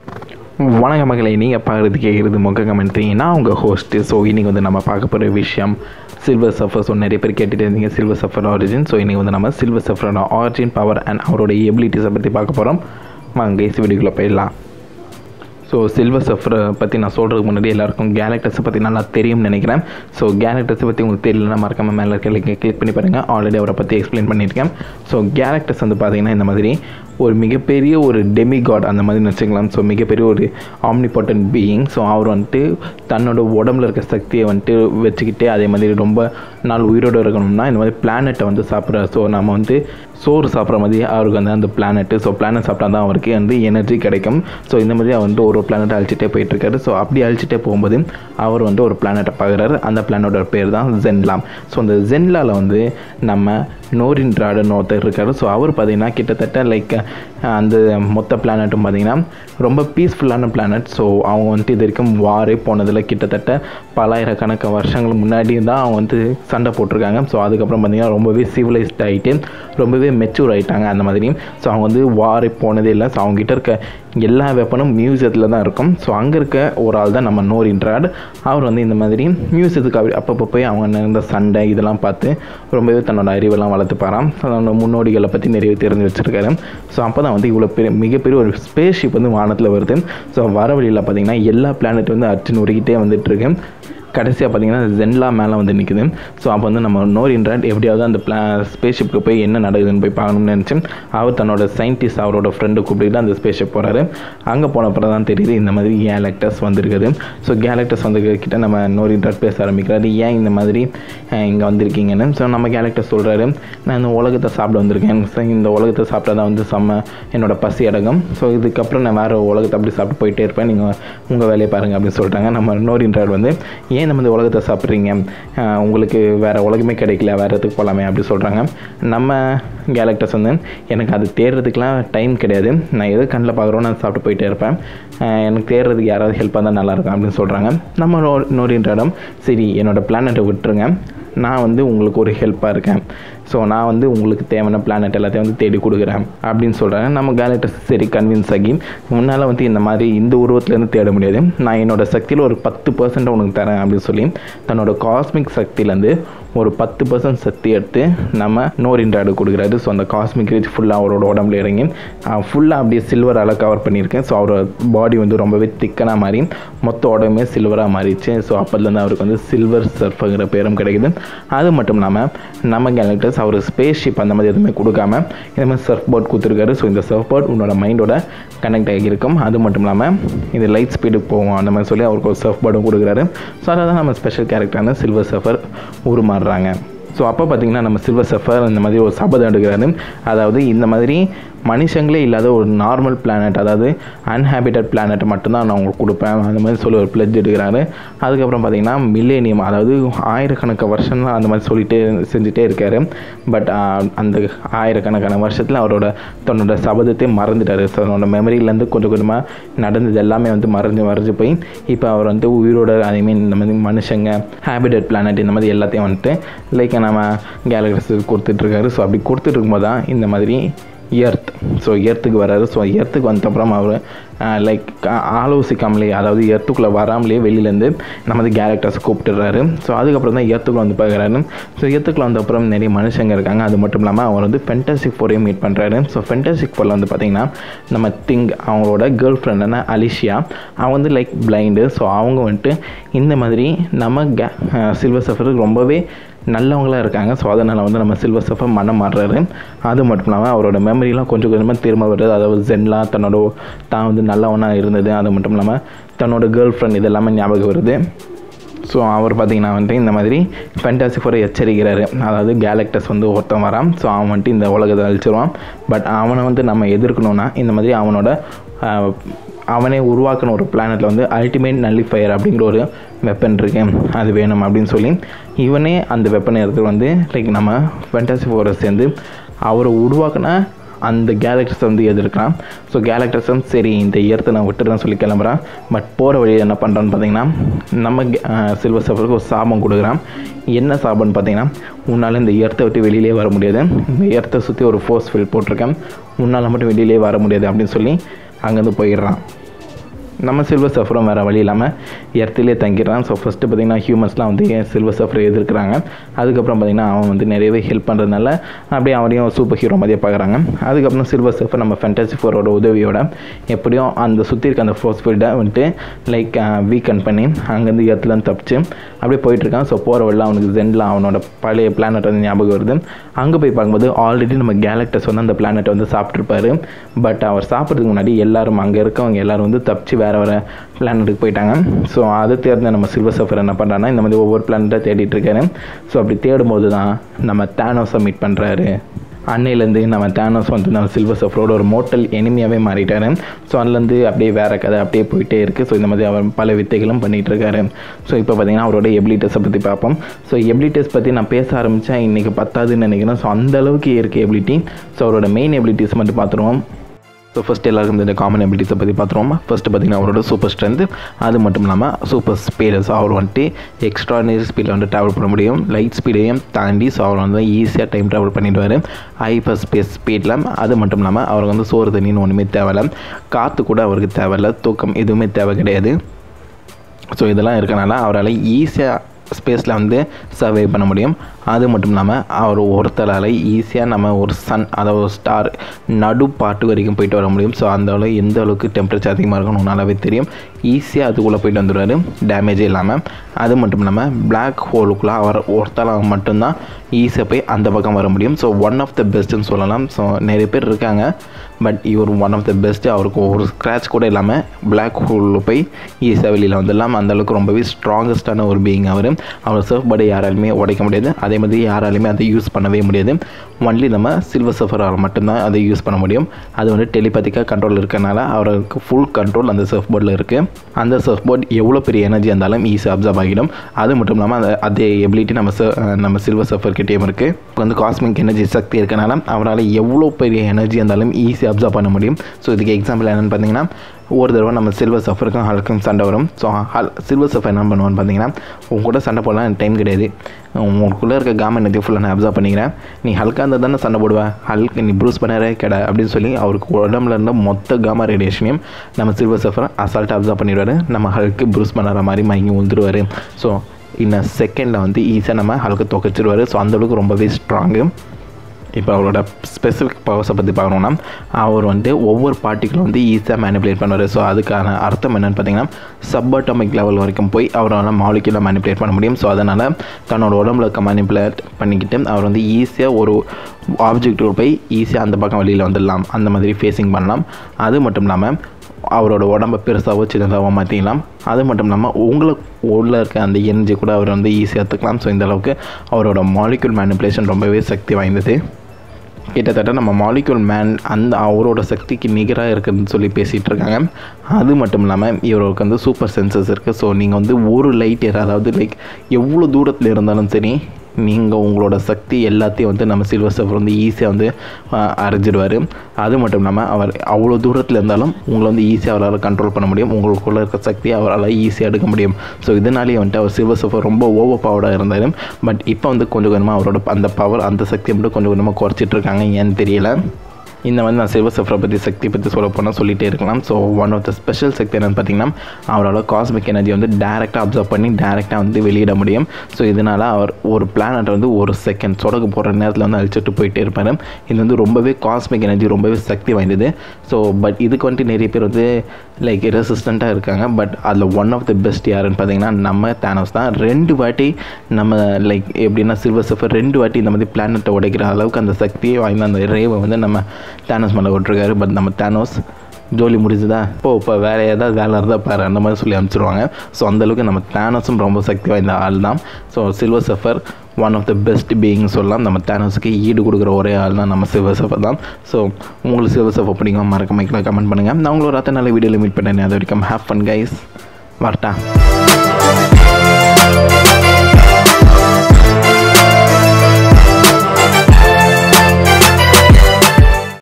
வணக்க மக்களை நீங்கள் பார்க்குறது கேட்குறது மொக்க கமெண்ட்ரி நான் உங்கள் ஹோஸ்ட்டு ஸோ இன்றைக்கி வந்து நம்ம பார்க்க போகிற விஷயம் சில்வர் சஃபர் ஸோ நிறைய பேர் கேட்டுட்டு இருந்தீங்க சில்வர் சஃபர் ஆரிஜின் ஸோ இன்றைக்கி வந்து நம்ம சில்வர் சஃபரோட ஆரிஜின் பவர் அண்ட் அவரோட எபிலிட்டிஸை பற்றி பார்க்க போகிறோம் வாங்க கேஸ் வீடியோக்குள்ளே போயிடலாம் ஸோ சில்வர் சஃபரை பற்றி நான் சொல்கிறதுக்கு முன்னாடி எல்லாருக்கும் கேலக்டர்ஸை பற்றி நல்லா தெரியும்னு நினைக்கிறேன் ஸோ கேலக்டர்ஸை பற்றி உங்களுக்கு தெரியலனா மறக்காம மேலே இருக்க லிங்கை கிளிக் பண்ணி பாருங்கள் ஆல்ரெடி அவரை பற்றி எக்ஸ்பிளைன் பண்ணியிருக்கேன் ஸோ கேலக்டர்ஸ் வந்து பார்த்தீங்கன்னா இந்த மாதிரி ஒரு மிகப்பெரிய ஒரு டெமி காட் அந்த மாதிரி வச்சுக்கலாம் ஸோ மிகப்பெரிய ஒரு ஆம்னிபார்ட்டன் பீயிங் ஸோ அவர் வந்துட்டு தன்னோட உடம்புல இருக்க சக்தியை வந்துட்டு வச்சுக்கிட்டே அதே மாதிரி ரொம்ப நாள் உயிரோடு இருக்கணும்னா இந்த மாதிரி பிளானெட்டை வந்து சாப்பிட்றாரு ஸோ நம்ம வந்து சோறு சாப்பிட்ற மாதிரி அவருக்கு வந்து அந்த பிளானெட்டு ஸோ பிளானட் சாப்பிட்டா தான் அவருக்கு வந்து எனர்ஜி கிடைக்கும் ஸோ இந்த மாதிரி அவர் வந்து ஒரு ஒரு பிளானெட்டை அழிச்சிட்டே போயிட்டுருக்காரு ஸோ அப்படி அழிச்சிட்டே போகும்போது அவர் வந்து ஒரு பிளானெட்டை பார்க்குறாரு அந்த பிளானோட பேர் தான் ஜென்லாம் ஸோ அந்த ஜென்லாவில் வந்து நம்ம நோரின் ட்ராடன் ஒருத்தர் இருக்கார் ஸோ அவர் பார்த்தீங்கன்னா கிட்டத்தட்ட லைக் அந்த மொத்த பிளானட்டும் பார்த்தீங்கன்னா ரொம்ப பீஸ்ஃபுல்லான பிளானட் ஸோ அவங்க வந்துட்டு இது வரைக்கும் வாரே போனதில் கிட்டத்தட்ட பலாயிரக்கணக்கு வருஷங்கள் முன்னாடி தான் அவங்க வந்து சண்டை போட்டிருக்காங்க ஸோ அதுக்கப்புறம் பார்த்தீங்கன்னா ரொம்பவே சிவிலைஸ்ட் ஆகிட்டு ரொம்பவே மெச்சூர் ஆகிட்டாங்க அந்த மாதிரி ஸோ அவங்க வந்து வாரே போனதே இல்லை ஸோ அவங்ககிட்ட இருக்க எல்லா வெப்பனும் மியூசியத்தில் தான் இருக்கும் ஸோ அங்கே இருக்க ஒரு ஆள் தான் நம்ம நோர் இன்ட்ராட் அவர் வந்து இந்த மாதிரி மியூசியத்துக்கு அப்படி அப்பப்போ போய் அவங்க நடந்த சண்டை இதெல்லாம் பார்த்து ரொம்பவே தன்னோட அறிவெல்லாம் வளர்த்துப்பாராம் தன்னோட முன்னோடிகளை பற்றி நிறைய தெரிஞ்சு வச்சுருக்காரு ஸோ அப்போ தான் வந்து இவ்வளோ பெரிய மிகப்பெரிய ஒரு ஸ்பேஸ் ஷிப் வந்து வானத்தில் வருது ஸோ வர வழியில் பார்த்தீங்கன்னா எல்லா பிளானட் வந்து அடிச்சு நொறுக்கிட்டே வந்துட்டுருக்கு கடைசியாக பார்த்தீங்கன்னா ஜென்லா மேலே வந்து நிற்குது ஸோ அப்போ வந்து நம்ம நோர் இன்ட்ராட் எப்படியாவது அந்த பிளா ஸ்பேஸ் ஷிப்புக்கு போய் என்ன நடக்குதுன்னு போய் பார்க்கணும்னு நினச்சி அவர் தன்னோட சயின்டிஸ்ட் அவரோட ஃப்ரெண்டு கூப்பிட்டுக்கிட்டு அந்த ஸ்பேஸ் ஷிப் போகிறாரு அங்கே போனப்பறம் தான் தெரியுது இந்த மாதிரி கேலக்டர்ஸ் வந்திருக்குது ஸோ கேலக்டர்ஸ் வந்து கிட்ட நம்ம நோர் இன்ட்ராட் பேச ஆரம்பிக்கிறாரு ஏன் இந்த மாதிரி இங்கே வந்திருக்கீங்கன்னு ஸோ நம்ம கேலக்டர் சொல்கிறாரு நான் இந்த உலகத்தை சாப்பிட வந்திருக்கேன் ஸோ இந்த உலகத்தை சாப்பிட்டா தான் வந்து செம்ம என்னோட பசி அடங்கும் ஸோ இதுக்கப்புறம் நான் வேறு உலகத்தை அப்படி சாப்பிட்டு போயிட்டே இருப்பேன் நீங்கள் உங்கள் வேலையை பாருங்கள் அப்படின்னு சொல்லிட்டாங்க நம்ம நோர் இன்ட்ராட் வந்து ஏன் நம்ம இந்த உலகத்தை சாப்பிட்றீங்க உங்களுக்கு வேறு உலகமே கிடைக்கல வேறு இடத்துக்கு போகலாமே அப்படி சொல்கிறாங்க நம்ம கேலக்டர்ஸ் வந்து எனக்கு அது தேடுறதுக்கெலாம் டைம் கிடையாது நான் எது கண்ணில் பார்க்குறோன்னு நான் சாப்பிட்டு போயிட்டே இருப்பேன் எனக்கு தேடுறதுக்கு யாராவது ஹெல்ப்பாக தான் நல்லாயிருக்கும் அப்படின்னு சொல்கிறாங்க நம்ம நோ நோரின்ற இடம் சரி என்னோடய பிளானட்டை விட்டுருங்க நான் வந்து உங்களுக்கு ஒரு ஹெல்ப்பாக இருக்கேன் ஸோ நான் வந்து உங்களுக்கு தேவையான பிளானட் எல்லாத்தையும் வந்து தேடி கொடுக்குறேன் அப்படின்னு சொல்கிறாங்க நம்ம கேலக்டர்ஸ் சரி கன்வின்ஸ் ஆகி முன்னால் வந்து இந்த மாதிரி இந்த உருவத்துலேருந்து தேட முடியாது நான் என்னோடய சக்தியில் ஒரு பத்து பர்சன்ட் உனக்கு தரேன் அப்படின்னு சொல்லி தன்னோட காஸ்மிக் சக்தியிலேருந்து ஒரு பத்து பர்சன்ட் சக்தி எடுத்து நம்ம நோர் இன்ட்ராடு கொடுக்குறாரு ஸோ அந்த காஸ்மிக் ரீச் ஃபுல்லாக அவரோட உடம்புல இறங்கி ஃபுல்லாக அப்படியே சில்வரால் கவர் பண்ணியிருக்கேன் ஸோ அவரோட பாடி வந்து ரொம்பவே திக்கனாக மாறி மொத்த உடம்பே சில்வராக மாறிடுச்சு ஸோ அப்போதுலேருந்து அவருக்கு வந்து சில்வர் சர்ஃபுங்கிற பேரும் கிடைக்குது அது மட்டும் இல்லாமல் நம்ம கேலக்டர்ஸ் அவர் ஸ்பேஸ் ஷிப் அந்த மாதிரி எதுவுமே கொடுக்காம இந்த மாதிரி சர்ஃப் போர்ட் கொடுத்துருக்காரு ஸோ இந்த சர்ஃப் போர்ட் உன்னோட மைண்டோட கனெக்ட் ஆகியிருக்கும் அது மட்டும் இல்லாமல் இது லைட் ஸ்பீடுக்கு போகும் அந்த மாதிரி சொல்லி அவருக்கு ஒரு சர்ஃப் போர்டும் கொடுக்குறாரு ஸோ அதை தான் நம்ம ஸ்பெஷல் கேரக்டரான சில்வர் சஃபர் உருமாறுறாங்க ஸோ அப்போ பார்த்திங்கன்னா நம்ம சில்வர் சஃபர் இந்த மாதிரி ஒரு சபதம் எடுக்கிறாரு அதாவது இந்த மாதிரி மனுஷங்களே இல்லாத ஒரு நார்மல் பிளானட் அதாவது அன்ஹேபிட்டட் பிளானட் மட்டும்தான் நான் உங்களுக்கு கொடுப்பேன் அந்த மாதிரி சொல்லி ஒரு பிளட்ஜ் எடுக்கிறாரு அதுக்கப்புறம் பார்த்திங்கன்னா மில்லேனியம் அதாவது ஆயிரக்கணக்கான வருஷம் அந்த மாதிரி சொல்லிட்டு செஞ்சுட்டே இருக்காரு பட் அந்த ஆயிரக்கணக்கான வருஷத்தில் அவரோட தன்னோட சபதத்தை மறந்துட்டார் ஸோ அவரோட மெமரியிலேருந்து கொஞ்சம் கொஞ்சமாக நடந்தது எல்லாமே வந்து மறைஞ்சு மறைஞ்சு போய் இப்போ அவர் வந்து உயிரோட ஐ மீன் இந்த மாதிரி மனுஷங்க ஹேபிட்டட் பிளானட் இந்த மாதிரி எல்லாத்தையும் வந்துட்டு லைக் நம்ம கேலக்டர்ஸ் கொடுத்துட்ருக்காரு ஸோ அப்படி கொடுத்துட்டு இருக்கும்போது தான் இந்த மாதிரி எர்த் ஸோ எர்த்துக்கு வராரு ஸோ எர்த்துக்கு வந்தப்புறம் அவர் லைக் ஆலோசிக்காமலே அதாவது எர்த்துக்குள்ளே வராமலே வெளியிலேருந்து நமது கேரக்டர்ஸ் கூப்பிட்டுறாரு ஸோ அதுக்கப்புறம் தான் எர்த்துக்குள்ள வந்து பார்க்குறாரு ஸோ எர்த்துக்குள்ள வந்த அப்புறம் நிறைய மனுஷங்க இருக்காங்க அது மட்டும் இல்லாமல் அவர் வந்து ஃபென்டாசிக் ஃபோரையும் மீட் பண்ணுறாரு ஸோ ஃபென்டாசிக் ஃபோரில் வந்து பார்த்திங்கன்னா நம்ம திங் அவங்களோட கேர்ள் ஃப்ரெண்டான அலிஷியா அவங்க வந்து லைக் பிளைண்டு ஸோ அவங்க வந்துட்டு இந்த மாதிரி நம்ம கே சில்வர் சஃபருக்கு ரொம்பவே நல்லவங்களாக இருக்காங்க ஸோ அதனால் வந்து நம்ம சில்வர் சஃபர் மனம் மாறுறாரு அது மட்டும் இல்லாமல் அவரோட மெமரிலாம் கொஞ்சம் கொஞ்சமாக திரும்ப வருது அதாவது ஜென்லாம் தன்னோட தான் வந்து நல்லவனாக இருந்தது அது மட்டும் இல்லாமல் தன்னோட கேர்ள் ஃப்ரெண்ட் இது எல்லாமே ஞாபகம் வருது ஸோ அவர் பார்த்திங்கன்னா வந்துட்டு இந்த மாதிரி ஃபென்டாசி ஃபோரை எச்சரிக்கிறாரு அதாவது கேலக்டஸ் வந்து ஒருத்தன் வரான் ஸோ அவன் வந்துட்டு இந்த உலகத்தை அழிச்சிருவான் பட் அவனை வந்து நம்ம எதிர்க்கணுன்னா இந்த மாதிரி அவனோட அவனே உருவாக்கின ஒரு பிளானட்டில் வந்து அல்டிமேட் நல்லிஃபயர் அப்படிங்கிற ஒரு வெப்பன் இருக்கு அது வேணும் அப்படின்னு சொல்லி இவனே அந்த வெப்பனை எடுத்து வந்து லைக் நம்ம ஃபென்டாசி ஃபோரை சேர்ந்து அவரை உருவாக்கின அந்த கேலக்டர்ஸை வந்து எதிர்க்கிறான் ஸோ கேலக்டர்ஸும் சரி இந்த இயர்த்தை நான் விட்டுறேன்னு சொல்லி கிளம்புறான் பட் போகிற வழியில் என்ன பண்ணுறான்னு பார்த்தீங்கன்னா நம்ம சில்வர் சஃபருக்கு ஒரு சாபம் கொடுக்குறான் என்ன சாபம்னு பார்த்தீங்கன்னா உன்னால் இந்த எர்த்தை விட்டு வெளியிலே வர முடியாது இந்த எர்த்தை சுற்றி ஒரு ஃபோர்ஸ் ஃபீல்ட் போட்டிருக்கேன் உன்னால் மட்டும் வெளியிலே வர முடியாது அப்படின்னு சொல்லி அங்கேருந்து போயிடுறான் நம்ம சில்வர் சஃபரும் வேறு வழி இல்லாமல் எர்த்திலே தங்கிடுறான் ஸோ ஃபஸ்ட்டு பார்த்திங்கன்னா ஹியூமன்ஸ்லாம் வந்து சில்வர் சஃபரை எதிர்க்கிறாங்க அதுக்கப்புறம் பார்த்திங்கன்னா அவன் வந்து நிறையவே ஹெல்ப் பண்ணுறதுனால அப்படியே அவனையும் சூப்பர் ஹீரோ மாதிரியே பார்க்குறாங்க அதுக்கப்புறம் சில்வர் சஃபர் நம்ம ஃபென்டாசி ஃபோரோட உதவியோட எப்படியும் அந்த சுற்றி இருக்க அந்த ஃபோர்ஸ் ஃபீல்டை வந்துட்டு லைக் வீக்கன் பண்ணி அங்கேருந்து எர்த்துலேருந்து தப்பிச்சு அப்படியே போயிட்டுருக்கான் ஸோ போகிற வழியில் அவனுக்கு ஜென்டில் அவனோட பழைய பிளானட் வந்து ஞாபகம் வருது அங்கே போய் பார்க்கும்போது ஆல்ரெடி நம்ம கேலக்டஸ் வந்து அந்த பிளானட்டை வந்து சாப்பிட்ருப்பாரு பட் அவர் சாப்பிட்றதுக்கு முன்னாடி எல்லாரும் அங்கே இருக்கவங்க எல்லாரும் வந்து தப்பிச்சு வேறு வேறு பிளானட்டுக்கு போயிட்டாங்க ஸோ அதை தேர்ந்த நம்ம சில்வர் சஃபர் என்ன பண்ணுறான்னா இந்த மாதிரி ஒவ்வொரு பிளானட்டாக தேடிட்டு இருக்காரு ஸோ அப்படி தேடும்போது தான் நம்ம தேனோஸை மீட் பண்ணுறாரு அன்னையிலேருந்து நம்ம தேனோஸ் வந்து நம்ம சில்வர் சஃபரோட ஒரு மோட்டல் எனிமையாகவே மாறிட்டாரு ஸோ அதுலேருந்து அப்படியே வேறு கதை அப்படியே போயிட்டே இருக்குது ஸோ இந்த மாதிரி அவர் பல வித்தைகளும் பண்ணிகிட்டு இருக்காரு ஸோ இப்போ பார்த்தீங்கன்னா அவரோட எபிலிட்டஸை பற்றி பார்ப்போம் ஸோ எபிலிட்டஸ் பற்றி நான் பேச ஆரம்பித்தேன் இன்றைக்கி பத்தாதுன்னு நினைக்கிறேன் ஸோ அந்த அளவுக்கு இருக்குது எபிலிட்டி ஸோ அவரோட மெயின் எபிலிட்டிஸ் மட்டும் பார்த்துருவோம் ஸோ ஃபஸ்ட் எல்லாருக்கும் இந்த காமன் எபிலிட்டிஸை பற்றி பார்த்துருவோம் ஃபஸ்ட்டு பார்த்தீங்கன்னா அவரோட சூப்பர் ஸ்ட்ரென்த் அது மட்டும் இல்லாமல் சூப்பர் ஸ்பீடு ஸோ அவர் வந்துட்டு எக்ஸ்ட்ரானரி ஸ்பீடில் வந்து ட்ராவல் பண்ண முடியும் லைட் ஸ்பீடையும் தாண்டி ஸோ அவர் வந்து ஈஸியாக டைம் ட்ராவல் பண்ணிடுவார் ஹைப்பர் ஸ்பேஸ் ஸ்பீடில் அது மட்டும் இல்லாமல் அவருக்கு வந்து சோறு தண்ணின்னு ஒன்றுமே தேவையில்ல காற்று கூட அவருக்கு தேவையில்ல தூக்கம் எதுவுமே தேவை கிடையாது ஸோ இதெல்லாம் இருக்கனால அவரால் ஈஸியாக ஸ்பேஸில் வந்து சர்வே பண்ண முடியும் அது மட்டும் இல்லாமல் அவர் ஒருத்தரால் ஈஸியாக நம்ம ஒரு சன் அதாவது ஒரு ஸ்டார் நடு பாட்டு வரைக்கும் போயிட்டு வர முடியும் ஸோ அந்த அளவு எந்த அளவுக்கு டெம்பரேச்சர் அதிகமாக இருக்கும்னு நல்லாவே தெரியும் ஈஸியாக அதுக்குள்ளே போயிட்டு வந்துடுவார் டேமேஜே இல்லாமல் அது மட்டும் இல்லாமல் பிளாக் ஹோலுக்குள்ளே அவர் ஒருத்தராக மட்டும்தான் ஈஸியாக போய் அந்த பக்கம் வர முடியும் ஸோ ஒன் ஆஃப் த பெஸ்ட்டுன்னு சொல்லலாம் ஸோ நிறைய பேர் இருக்காங்க பட் இவர் ஒன் ஆஃப் த பெஸ்ட்டு அவருக்கு ஒரு ஸ்க்ராட்ச் கூட இல்லாமல் பிளாக் ஹோலில் போய் ஈஸியாக வெளியில் வந்துடலாம் அந்தளவுக்கு ரொம்பவே ஸ்ட்ராங்கஸ்டான ஒரு பீயிங் அவர் அவர் சர்ஃப் படை யாராலுமே உடைக்க முடியாது அதே மாதிரி யாராலுமே அதை யூஸ் பண்ணவே முடியாது ஒன்லி நம்ம சில்வர் சஃபரால் மட்டும்தான் அதை யூஸ் பண்ண முடியும் அது வந்து டெலிபதிக்காக கண்ட்ரோல் இருக்கனால அவருக்கு ஃபுல் கண்ட்ரோல் அந்த சர்ஃப் போர்டில் இருக்குது அந்த சர்ஃப் போர்ட் எவ்வளோ பெரிய எனர்ஜி இருந்தாலும் ஈஸியாக அப்சர்வ் ஆகிடும் அது மட்டும் இல்லாமல் அந்த அதே எபிலிட்டி நம்ம நம்ம சில்வர் சஃபர் கிட்டேயும் இருக்குது இப்போ வந்து காஸ்மிக் எனர்ஜி சக்தி இருக்கனால அவரால் எவ்வளோ பெரிய எனர்ஜி இருந்தாலும் ஈஸியாக அப்சர்வ் பண்ண முடியும் ஸோ இதுக்கு எக்ஸாம்பிள் என்னென்னு பார்த்தீங்கன்னா ஒரு தடவை நம்ம சில்வர் சஃபருக்கும் ஹல்க்கும் சண்டை வரும் ஸோ ஹல் சில்வர் சஃபர் என்ன பண்ணுவான்னு பார்த்தீங்கன்னா உங்க கூட சண்டை போடலாம் எனக்கு டைம் கிடையாது உங்களுக்குள்ளே இருக்க காம எனர்ஜி ஃபுல்லாக நான் அப்சர்வ் பண்ணிக்கிறேன் நீ ஹல்காக இருந்தால் தானே சண்டை போடுவேன் ஹல்க் நீ ப்ரூஸ் பண்ணறே கடை அப்படின்னு சொல்லி அவருக்கு உடம்புல இருந்த மொத்த காமா ரேடியேஷனையும் நம்ம சில்வர் சஃபர் அசால்ட்டாக அப்சர்வ் பண்ணிடுவார் நம்ம ஹல்க்கு ப்ரூஸ் பண்ணுற மாதிரி மயங்கி விழுந்துருவார் ஸோ இன்னும் செகண்டில் வந்து ஈஸியாக நம்ம ஹல்க்கு தொகைச்சிருவார் ஸோ அந்தளவுக்கு ரொம்பவே ஸ்ட்ராங்கு இப்போ அவரோட ஸ்பெசிஃபிக் பவர்ஸை பற்றி பார்க்கணுன்னா அவர் வந்து ஒவ்வொரு பார்ட்டிகளும் வந்து ஈஸியாக மேனிப்புலேட் பண்ணுவார் ஸோ அதுக்கான அர்த்தம் என்னென்னு பார்த்தீங்கன்னா சப்அட்டோமிக் லெவல் வரைக்கும் போய் அவரால் மாலிகுலாக மேனிப்புலேட் பண்ண முடியும் ஸோ அதனால் தன்னோட உடம்புல இருக்க மேனிப்புலேட் பண்ணிக்கிட்டு அவர் வந்து ஈஸியாக ஒரு ஆப்ஜெக்ட் போய் ஈஸியாக அந்த பக்கம் வெளியில் வந்துடலாம் அந்த மாதிரி ஃபேஸிங் பண்ணலாம் அது மட்டும் இல்லாமல் அவரோட உடம்பை பெருசாகவோ சின்னதாகவோ மாற்றிக்கலாம் அது மட்டும் இல்லாமல் உங்களுக்கு உள்ளே இருக்க அந்த எனர்ஜி கூட அவர் வந்து ஈஸியாக எடுத்துக்கலாம் ஸோ இந்த அளவுக்கு அவரோட மாலிகுல் மேனிப்புலேஷன் ரொம்பவே சக்தி வாய்ந்தது கிட்டத்தட்ட நம்ம மாலிகுல் மேன் அந்த அவரோட சக்திக்கு நிகராக இருக்குதுன்னு சொல்லி பேசிகிட்டு இருக்காங்க அது மட்டும் இல்லாமல் இவருக்கு வந்து சூப்பர் சென்சஸ் இருக்குது ஸோ நீங்கள் வந்து ஒரு லைட் ஏர் அதாவது லைக் எவ்வளோ தூரத்தில் இருந்தாலும் சரி நீங்கள் உங்களோட சக்தி எல்லாத்தையும் வந்து நம்ம சில்வர் சஃபர் வந்து ஈஸியாக வந்து அரைஞ்சிடுவார் அது மட்டும் இல்லாமல் அவர் அவ்வளோ தூரத்தில் இருந்தாலும் உங்களை வந்து ஈஸியாக அவரால் கண்ட்ரோல் பண்ண முடியும் உங்களுக்குள்ளே இருக்க சக்தியை அவரால் ஈஸியாக எடுக்க முடியும் ஸோ இதனாலேயே வந்துட்டு அவர் சில்வர் சஃபர் ரொம்ப ஓவர் பவர்டாக இருந்தார் பட் இப்போ வந்து கொஞ்சம் கொஞ்சமாக அவரோட அந்த பவர் அந்த சக்தியை மட்டும் கொஞ்சம் கொஞ்சமாக குறைச்சிட்டு இருக்காங்க ஏன்னு தெரியல இந்த மாதிரி நான் சில்வர் சஃபரை பற்றி சக்தி பற்றி சொல்ல போனால் சொல்லிகிட்டே இருக்கலாம் so one of the special சக்தி என்னென்னு பார்த்தீங்கன்னா அவரால் காஸ்மிக் எனர்ஜி வந்து டேரெக்டாக அப்சர்வ் பண்ணி டேரெக்டாக வந்து வெளியிட முடியும் ஸோ இதனால் அவர் ஒரு பிளானட்டை வந்து ஒரு செகண்ட் சொடக்கு போகிற நேரத்தில் வந்து அழிச்சிட்டு போயிட்டே இருப்பார் இது வந்து ரொம்பவே காஸ்மிக் எனர்ஜி ரொம்பவே சக்தி வாய்ந்தது ஸோ பட் இதுக்கு வந்துட்டு நிறைய பேர் வந்து லைக் ரெசிஸ்டண்ட்டாக இருக்காங்க பட் அதில் ஒன் ஆஃப் த பெஸ்ட் யாருன்னு பார்த்தீங்கன்னா நம்ம தேனோஸ் தான் ரெண்டு வாட்டி நம்ம லைக் எப்படின்னா சில்வர் சஃபர் ரெண்டு வாட்டி இந்த மாதிரி பிளானட்டை உடைக்கிற அளவுக்கு அந்த சக்தியை வாய்ந்த அந்த ரேவை வந்து நம்ம தேனோஸ் மேலே விட்டுருக்காரு பட் நம்ம தேனோஸ் ஜோலி முடிஞ்சுதா இப்போ இப்போ வேறு ஏதாவது வேலை இருந்தால் பாரு அந்த மாதிரி சொல்லி அனுப்பிச்சிருவாங்க ஸோ அந்தளவுக்கு நம்ம தேனோஸும் ரொம்ப சக்தி வாய்ந்த ஆள் தான் so silver surfer one of the best being சொல்லலாம் நம்ம தேனோஸுக்கு ஈடு கொடுக்குற ஒரே ஆள் தான் நம்ம சில்வர் சஃபர் தான் ஸோ உங்களுக்கு சில்வர் சஃபர் பிடிக்கும் மறக்க மைக்கில் கமெண்ட் பண்ணுங்கள் நான் உங்களோட ரத்த நல்ல வீடியோவில் மீட் பண்ணேன் அது வரைக்கும் ஹேப் ஃபன் கைஸ் வரட்டா